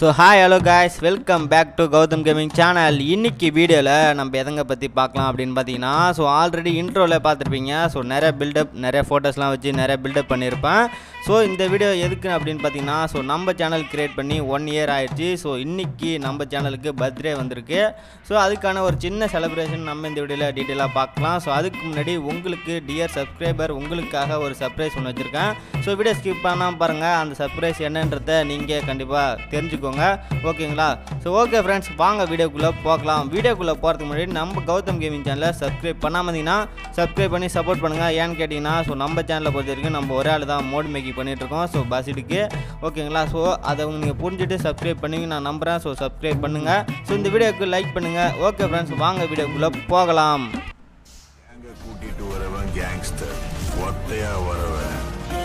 so hi hello guys welcome back to Gautham gaming channel இன்னைக்கு வீடியோவில் நம்ம எதங்க பற்றி பார்க்கலாம் அப்படின்னு பார்த்தீங்கன்னா ஸோ ஆல்ரெடி இன்ட்ரோவில் பார்த்துருப்பீங்க ஸோ நிறைய பில்டப் நிறைய ஃபோட்டோஸ்லாம் வச்சு நிறைய பில்டப் பண்ணியிருப்பேன் ஸோ இந்த வீடியோ எதுக்கு அப்படின்னு பார்த்தீங்கன்னா ஸோ நம்ம சேனல் கிரியேட் பண்ணி ஒன் இயர் ஆயிடுச்சு ஸோ இன்னைக்கு நம்ம சேனலுக்கு பர்த்டே வந்திருக்கு ஸோ அதுக்கான ஒரு சின்ன செலிப்ரேஷன் நம்ம இந்த வீடியோவில் டீட்டெயிலாக பார்க்கலாம் ஸோ அதுக்கு முன்னாடி உங்களுக்கு டியர் சப்ஸ்கிரைபர் உங்களுக்காக ஒரு சர்ப்ரைஸ் ஒன்று வச்சுருக்கேன் ஸோ வீடியோ ஸ்கிப் பண்ணாமல் பாருங்கள் அந்த சர்ப்ரைஸ் என்னன்றதை நீங்கள் கண்டிப்பாக தெரிஞ்சுக்கோங்க ஓகேங்களா ஸோ ஓகே ஃப்ரெண்ட்ஸ் வாங்க வீடியோக்குள்ளே போகலாம் வீடியோக்குள்ளே போகிறதுக்கு முன்னாடி நம்ம கௌதம் கேமிங் சேனலை சப்ஸ்கிரைப் பண்ணாமல் இருந்தீங்கன்னா சப்ஸ்கிரைப் பண்ணி சப்போர்ட் பண்ணுங்கள் ஏன்னு கேட்டிங்கன்னா ஸோ நம்ம சேனலை பொறுத்த வரைக்கும் நம்ம ஒரே ஆள் தான் மோட் மேக்கிங் பண்ணிகிட்ருக்கோம் ஸோ பஸ்ஸுக்கு ஓகேங்களா ஸோ அதை நீங்கள் புரிஞ்சுட்டு சப்ஸ்கிரைப் பண்ணி நான் நம்புகிறேன் ஸோ சப்ஸ்கிரைப் பண்ணுங்கள் ஸோ இந்த வீடியோக்கு லைக் பண்ணுங்கள் ஓகே ஃப்ரெண்ட்ஸ் வாங்க வீடியோக்குள்ளே போகலாம் அங்க கூட்டிட்டு வரவன் கேங்ஸ்டர் ஒத்தையா வரவன்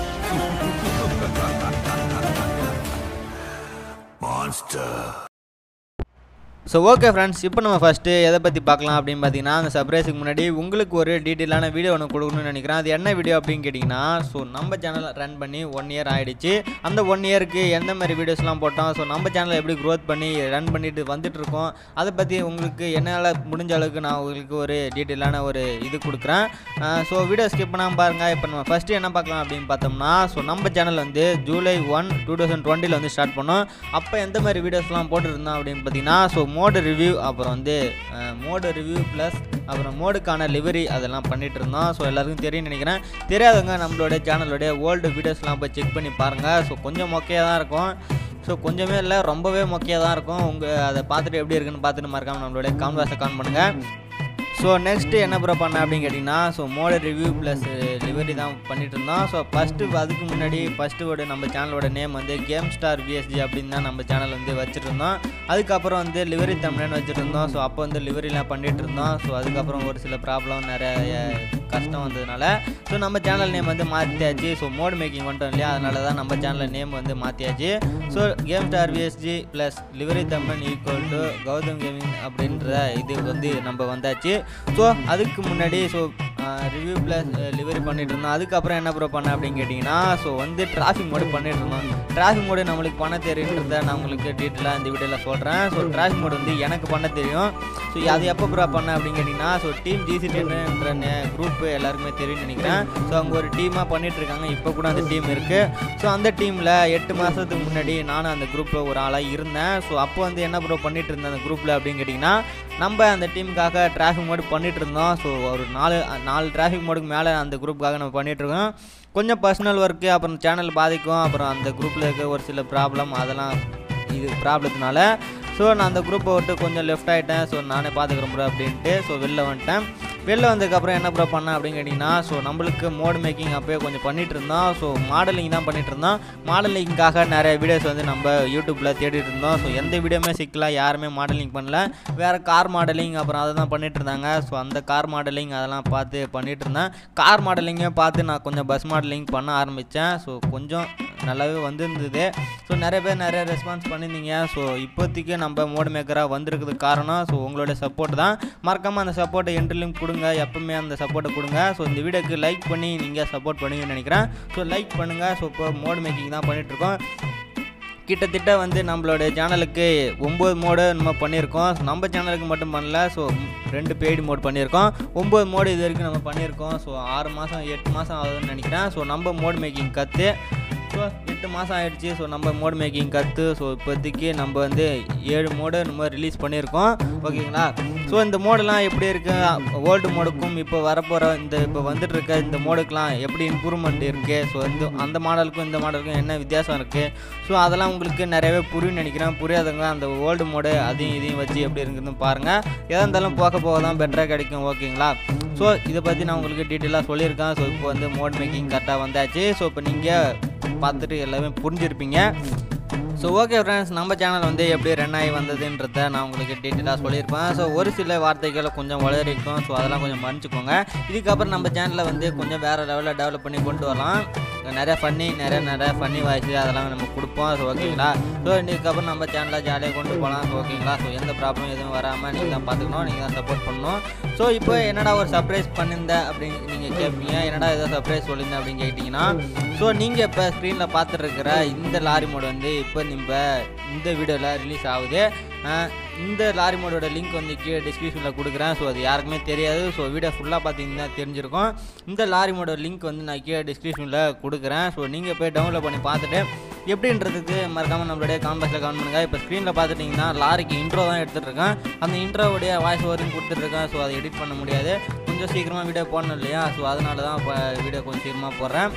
மான்ஸ்டர் ஸோ ஓகே ஃப்ரெண்ட்ஸ் இப்போ நம்ம ஃபஸ்ட்டு எதை பற்றி பார்க்கலாம் அப்படின்னு பார்த்தீங்கன்னா அந்த சர்ப்ரைஸுக்கு முன்னாடி உங்களுக்கு ஒரு டீட்டெயிலான வீடியோ ஒன்று கொடுக்கணும்னு நினைக்கிறேன் அது என்ன வீடியோ அப்படின்னு கேட்டிங்கன்னா ஸோ நம்ம சேனல் ரன் பண்ணி ஒன் இயர் ஆகிடுச்சு அந்த ஒன் இயருக்கு எந்த மாதிரி வீடியோஸ்லாம் போட்டோம் ஸோ நம்ம சேனலை எப்படி க்ரோத் பண்ணி ரன் பண்ணிட்டு வந்துட்டு இருக்கோம் அதை பற்றி உங்களுக்கு என்னால் முடிஞ்ச அளவுக்கு நான் உங்களுக்கு ஒரு டீட்டெயிலான ஒரு இது கொடுக்குறேன் ஸோ வீடியோ ஸ்கிப் பண்ணாமல் பாருங்கள் இப்போ நம்ம ஃபஸ்ட்டு என்ன பார்க்கலாம் அப்படின்னு பார்த்தோம்னா ஸோ நம்ம சேனல் வந்து ஜூலை ஒன் டூ தௌசண்ட் டுவெண்ட்டியில் வந்து ஸ்டார்ட் பண்ணோம் அப்போ எந்த மாதிரி வீடியோஸ்லாம் போட்டுருந்தோம் அப்படின்னு பார்த்தீங்கன்னா ஸோ மோடு ரிவ்யூ அப்புறம் வந்து மோடு ரிவ்யூ ப்ளஸ் அப்புறம் மோடுக்கான லிவரி அதெல்லாம் பண்ணிட்டு இருந்தோம் ஸோ எல்லாருக்கும் தெரியும்னு நினைக்கிறேன் தெரியாதவங்க நம்மளோட சேனலோடைய ஓல்டு வீடியோஸ்லாம் போய் செக் பண்ணி பாருங்கள் ஸோ கொஞ்சம் மொக்கையாக தான் இருக்கும் ஸோ கொஞ்சமே இல்லை ரொம்பவே மொக்கையாக தான் இருக்கும் உங்கள் அதை பார்த்துட்டு எப்படி இருக்குன்னு பார்த்துட்டு மறக்காமல் நம்மளுடைய கான்வாஸை கான் பண்ணுங்கள் ஸோ நெக்ஸ்ட்டு என்ன ப்ரோ பண்ண அப்படின்னு கேட்டிங்கன்னா so mod review plus livery தான் பண்ணிட்டு இருந்தோம் ஸோ ஃபஸ்ட்டு அதுக்கு முன்னாடி ஃபஸ்ட்டு நம்ம சேனலோட நேம் வந்து கேம் ஸ்டார் விஎஸ்ஜி அப்படின்னு தான் நம்ம சேனல் வந்து வச்சுட்டு இருந்தோம் அதுக்கப்புறம் வந்து லிவரி தமிழ்னு வச்சுட்டு இருந்தோம் ஸோ அப்போ வந்து லிவரிலாம் பண்ணிட்டு இருந்தோம் ஸோ அதுக்கப்புறம் ஒரு சில ப்ராப்ளம் நிறைய கஷ்டம் வந்ததுனால ஸோ நம்ம சேனல் நேம் வந்து மாற்றியாச்சு ஸோ மோட் மேக்கிங் வந்துட்டோம் இல்லையா அதனால தான் நம்ம சேனல் நேம் வந்து மாற்றியாச்சு so game star VSG plus livery Tamil equal to Gautham gaming அப்படின்ற இது வந்து நம்ம வந்தாச்சு ஸோ அதுக்கு முன்னாடி ஸோ ரிவ்யூ ப்ளஸ் லிவரி பண்ணிட்டு இருந்தோம் அதுக்கப்புறம் என்ன ப்ரோ பண்ண அப்படின்னு கேட்டிங்கன்னா ஸோ வந்து டிராஃபிக் மோடு பண்ணிட்டு இருந்தோம் டிராஃபிக் மோடு நம்மளுக்கு பண்ண தெரியுன்றத நான் உங்களுக்கு டீட்டெயிலாக இந்த வீடியோவில் சொல்கிறேன் ஸோ டிராஃபிக் மோடு வந்து எனக்கு பண்ண தெரியும் ஸோ அது எப்போ ப்ரோ பண்ண அப்படின்னு கேட்டிங்கன்னா ஸோ டீம் ஜிசி டென்ன்ற குரூப் எல்லாருக்குமே தெரியும்னு நினைக்கிறேன் ஸோ அவங்க ஒரு டீமாக பண்ணிட்டு இருக்காங்க இப்போ கூட அந்த டீம் இருக்குது ஸோ அந்த டீமில் எட்டு மாதத்துக்கு முன்னாடி நானும் அந்த குரூப்பில் ஒரு ஆளாக இருந்தேன் ஸோ அப்போ வந்து என்ன ப்ரோ பண்ணிட்டு இருந்தேன் அந்த குரூப்பில் அப்படின்னு கேட்டிங்கன்னா நம்ம அந்த டீமுக்காக டிராஃபிக் மோடு பண்ணிட்டு இருந்தோம் ஸோ ஒரு நாலு நாலு டிராஃபிக் மோடுக்கு மேலே அந்த குரூப்புக்காக நம்ம பண்ணிட்டு இருக்கோம் கொஞ்சம் பர்சனல் ஒர்க்கு அப்புறம் சேனல் பாதிக்கும் அப்புறம் அந்த குரூப்பில் இருக்க ஒரு சில ப்ராப்ளம் அதெல்லாம் இது ப்ராப்ளத்தினால ஸோ நான் அந்த குரூப்பை விட்டு கொஞ்சம் லெஃப்ட் ஆகிட்டேன் ஸோ நானே பார்த்துக்கிறேன் ப்ரோ அப்படின்ட்டு ஸோ வெளில வந்துட்டேன் வெளில வந்ததுக்கப்புறம் என்ன ப்ரோ பண்ணேன் அப்படின்னு கேட்டிங்கன்னா ஸோ நம்மளுக்கு மோட் மேக்கிங் அப்போயே கொஞ்சம் பண்ணிட்டு இருந்தோம் ஸோ மாடலிங் தான் பண்ணிட்டு இருந்தோம் மாடலிங்காக நிறைய வீடியோஸ் வந்து நம்ம யூடியூப்பில் தேடிட்டு இருந்தோம் ஸோ எந்த வீடியோமே சிக்கல யாருமே மாடலிங் பண்ணல வேறு கார் மாடலிங் அப்புறம் அதை தான் பண்ணிட்டு இருந்தாங்க ஸோ அந்த கார் மாடலிங் அதெல்லாம் பார்த்து பண்ணிட்டு இருந்தேன் கார் மாடலிங்கே பார்த்து நான் கொஞ்சம் பஸ் மாடலிங் பண்ண ஆரம்பித்தேன் ஸோ கொஞ்சம் நல்லாவே வந்திருந்தது ஸோ நிறைய பேர் நிறைய ரெஸ்பான்ஸ் பண்ணியிருந்தீங்க ஸோ இப்போதைக்கு நம்ம மோட் மேக்கராக வந்திருக்கிறதுக்கு காரணம் ஸோ உங்களோட சப்போர்ட் தான் மறக்காமல் அந்த சப்போர்ட்டை என்ட்ரிலும் கொடுங்க எப்பவுமே அந்த சப்போர்ட்டை கொடுங்க ஸோ இந்த வீடியோக்கு லைக் பண்ணி நீங்கள் சப்போர்ட் பண்ணுவீங்கன்னு நினைக்கிறேன் ஸோ லைக் பண்ணுங்கள் ஸோ இப்போ மோட் மேக்கிங் தான் பண்ணிகிட்ருக்கோம் கிட்டத்தட்ட வந்து நம்மளோட சேனலுக்கு ஒம்பது மோடு நம்ம பண்ணியிருக்கோம் நம்ம சேனலுக்கு மட்டும் பண்ணல ஸோ ரெண்டு பெய்டு மோட் பண்ணியிருக்கோம் ஒம்பது மோடு இது வரைக்கும் நம்ம பண்ணியிருக்கோம் ஸோ ஆறு மாதம் எட்டு மாதம் ஆகுதுன்னு நினைக்கிறேன் ஸோ நம்ம மோட் மேக்கிங் கற்று ஸோ எட்டு மாதம் ஆகிடுச்சு ஸோ நம்ம மோட் மேக்கிங் கற்று ஸோ இப்போதைக்கு நம்ம வந்து ஏழு மோடு நம்ம ரிலீஸ் பண்ணியிருக்கோம் ஓகேங்களா ஸோ இந்த மோடெல்லாம் எப்படி இருக்குது ஓல்டு மோடுக்கும் இப்போ வரப்போகிற இந்த இப்போ வந்துட்டு இருக்க இந்த மோடுக்கெலாம் எப்படி இம்ப்ரூவ்மெண்ட் இருக்குது ஸோ இந்த அந்த மாடலுக்கும் இந்த மாடலுக்கும் என்ன வித்தியாசம் இருக்குது ஸோ அதெல்லாம் உங்களுக்கு நிறையவே புரியும்னு நினைக்கிறேன் புரியாதவங்க அந்த ஓல்டு மோடு அதையும் இதையும் வச்சு எப்படி இருக்குதுன்னு பாருங்கள் எதாக இருந்தாலும் போக போக தான் பெட்டராக கிடைக்கும் ஓகேங்களா ஸோ இதை பற்றி நான் உங்களுக்கு டீட்டெயிலாக சொல்லியிருக்கேன் ஸோ இப்போ வந்து மோட் மேக்கிங் கரெக்டாக வந்தாச்சு ஸோ இப்போ நீங்கள் பார்த்துட்டு எல்லாமே புரிஞ்சிருப்பீங்க ஸோ ஓகே ஃப்ரெண்ட்ஸ் நம்ம சேனல் வந்து எப்படி ரன் ஆகி வந்ததுன்றத நான் உங்களுக்கு டீட்டெயிலாக சொல்லியிருப்பேன் ஸோ ஒரு சில வார்த்தைகளை கொஞ்சம் வளரிக்கும் ஸோ அதெல்லாம் கொஞ்சம் மன்னிச்சுக்கோங்க இதுக்கப்புறம் நம்ம சேனலை வந்து கொஞ்சம் வேறு லெவலில் டெவலப் பண்ணி கொண்டு வரலாம் நிறைய ஃபன்னி நிறைய நிறைய ஃபன்னி வாய்ஸ் அதெல்லாம் நம்ம கொடுப்போம் ஸோ ஓகேங்களா ஸோ இதுக்கப்புறம் நம்ம சேனலை ஜாலியாக கொண்டு போகலாம் ஸோ ஓகேங்களா ஸோ எந்த ப்ராப்ளம் எதுவும் வராமல் நீங்கள் தான் பார்த்துக்கணும் நீங்கள் தான் சப்போர்ட் பண்ணணும் ஸோ இப்போ என்னடா ஒரு சர்ப்ரைஸ் பண்ணியிருந்த அப்படின்னு நீங்கள் கேட்பீங்க என்னடா ஏதோ சர்ப்ரைஸ் சொல்லியிருந்தேன் அப்படின்னு கேட்டிங்கன்னா ஸோ நீங்கள் இப்போ ஸ்க்ரீனில் பார்த்துட்ருக்கிற இந்த லாரி மோடு வந்து இப்போ நம்ம இந்த வீடியோவில் ரிலீஸ் ஆகுது அஹ் இந்த லாரி மோடோட லிங்க் வந்து கீழே டிஸ்கிரிப்ஷனில் கொடுக்குறேன் ஸோ அது யாருக்குமே தெரியாது ஸோ வீடியோ ஃபுல்லாக பார்த்தீங்கன்னா தெரிஞ்சிருக்கும் இந்த லாரி மோடோட லிங்க் வந்து நான் கீழே டிஸ்கிரிப்ஷனில் கொடுக்குறேன் ஸோ நீங்கள் போய் டவுன்லோட் பண்ணி பார்த்துட்டு எப்படின்றதுக்கு மறக்காமல் நம்மளுடைய காம்பாக்ஸில் கமெண்ட் பண்ணுங்கள் இப்போ ஸ்க்ரீனில் பார்த்துட்டிங்கன்னா லாரிக்கு இன்ட்ரோ தான் எடுத்துகிட்டு இருக்கேன் அந்த இன்ட்ரோவுடைய வாய்ஸ் ஓவரும் கொடுத்துட்ருக்கேன் ஸோ அதை எடிட் பண்ண முடியாது கொஞ்சம் சீக்கிரமாக வீடியோ போடணும் இல்லையா ஸோ அதனால தான் இப்போ வீடியோ கொஞ்சம் சீக்கிரமாக போடுறேன்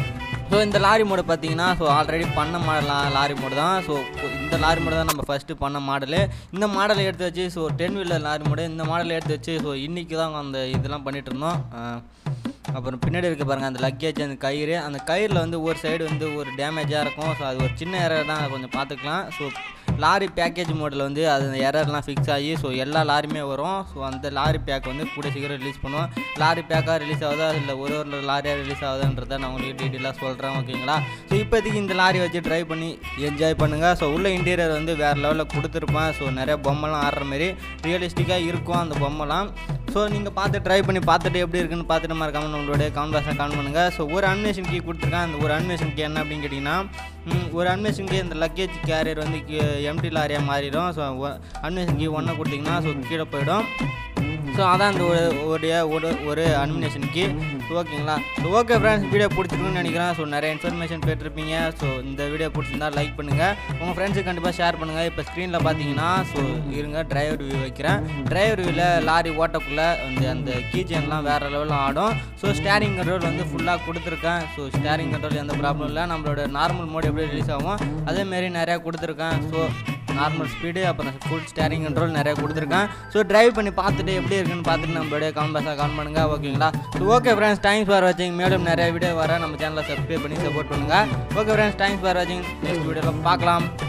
ஸோ இந்த லாரி மோடு பார்த்தீங்கன்னா ஸோ ஆல்ரெடி பண்ண மாடலாம் லாரி மோடு தான் ஸோ இந்த லாரி மோடு தான் நம்ம ஃபஸ்ட்டு பண்ண மாடலு இந்த மாடலை எடுத்து வச்சு so ten wheeler lorry mod இந்த மாடலை எடுத்து வச்சு ஸோ இன்றைக்கி தான் அந்த இதெல்லாம் பண்ணிட்டு இருந்தோம் அஹ் அப்புறம் பின்னாடி இருக்க பாருங்கள் அந்த லக்கேஜ் அந்த கயிறு அந்த கயிறில் வந்து ஒரு சைடு வந்து ஒரு டேமேஜாக இருக்கும் ஸோ அது ஒரு சின்ன எரர் தான் கொஞ்சம் பார்த்துக்கலாம் ஸோ லாரி பேக்கேஜ் மோடில் வந்து அது எரர்லாம் ஃபிக்ஸ் ஆகி ஸோ எல்லா லாரியுமே வரும் ஸோ அந்த லாரி பேக் வந்து கூட சீக்கிரம் ரிலீஸ் பண்ணுவோம் லாரி பேக்காக ரிலீஸ் ஆகுதா இல்லை ஒரு ஒரு லாரியாக ரிலீஸ் ஆகுதுன்றதை நான் உங்களுக்கு டீட்டெயிலாக சொல்கிறேன் ஓகேங்களா ஸோ இப்போதைக்கு இந்த லாரி வச்சு ட்ரைவ் பண்ணி என்ஜாய் பண்ணுங்கள் ஸோ உள்ள இன்டீரியர் வந்து வேறு லெவலில் கொடுத்துருப்பேன் ஸோ நிறைய பொம்மைலாம் ஆடுற மாதிரி ரியலிஸ்டிக்காக இருக்கும் அந்த பொம்மைலாம் ஸோ நீங்கள் பார்த்து ட்ரை பண்ணி பார்த்துட்டு எப்படி இருக்குன்னு பார்த்துட்டு மறக்காம நம்மளுடைய கமெண்ட் பாக்ஸில் கமெண்ட் பண்ணுங்கள் ஸோ ஒரு அன்வேஷன் கீ கொடுத்துருக்கேன் அந்த ஒரு அன்வேஷன் கீ என்ன அப்படின்னு கேட்டிங்கன்னா ம், ஒரு அன்வேஷன் கீ இந்த லக்கேஜ் கேரியர் வந்து எம்டி லாரியாக மாறிடும் ஸோ அன்வேஷன் கீ ஒன்றை கொடுத்தீங்கன்னா ஸோ கீழே போயிடும் ஸோ அதான் இந்த ஒரு உடைய ஒரு ஒரு அனிமினேஷன் கீ ஓகேங்களா ஸோ ஓகே ஃப்ரெண்ட்ஸ் வீடியோ பிடிச்சிருக்குன்னு நினைக்கிறேன் ஸோ நிறைய இன்ஃபர்மேஷன் பெற்றிருப்பீங்க ஸோ இந்த வீடியோ பிடிச்சிருந்தா லைக் பண்ணுங்கள் உங்கள் ஃப்ரெண்ட்ஸுக்கு கண்டிப்பாக ஷேர் பண்ணுங்கள் இப்போ ஸ்க்ரீனில் பார்த்தீங்கன்னா ஸோ இருங்க டிரைவர் வியூ வைக்கிறேன் டிரைவர் வியூவில் லாரி ஓட்டக்குள்ளே வந்து அந்த கீ செயின்லாம் வேறு லெவலில் ஆடும் ஸோ ஸ்டேரிங் கண்ட்ரோல் வந்து ஃபுல்லாக கொடுத்துருக்கேன் ஸோ ஸ்டேரிங் கண்ட்ரோல் எந்த ப்ராப்ளம் இல்லை நம்மளோட நார்மல் மோட் எப்படி ரிலீஸ் ஆகும் அதேமாரி நிறையா கொடுத்துருக்கேன் ஸோ நார்மல் ஸ்பீடு அப்புறம் ஃபுல் ஸ்டேரிங் கண்ட்ரோல் நிறைய கொடுத்துருக்கேன் ஸோ டிரைவ் பண்ணி பார்த்துட்டு எப்படி இருக்குன்னு பார்த்துட்டு நம்மளுடைய காம்பாஸாக கால் பண்ணுங்கள் ஓகேங்களா so okay friends thanks for வாட்சிங் மேலும் நிறைய வீடியோ வர நம்ம சேனலை சப்ஸ்கிரைப் பண்ணி சப்போர்ட் பண்ணுங்கள் ஓகே ஃப்ரெண்ட்ஸ் தேங்க்ஸ் ஃபார் வாட்சிங் நெக்ஸ்ட் வீடியோவில் பார்க்கலாம்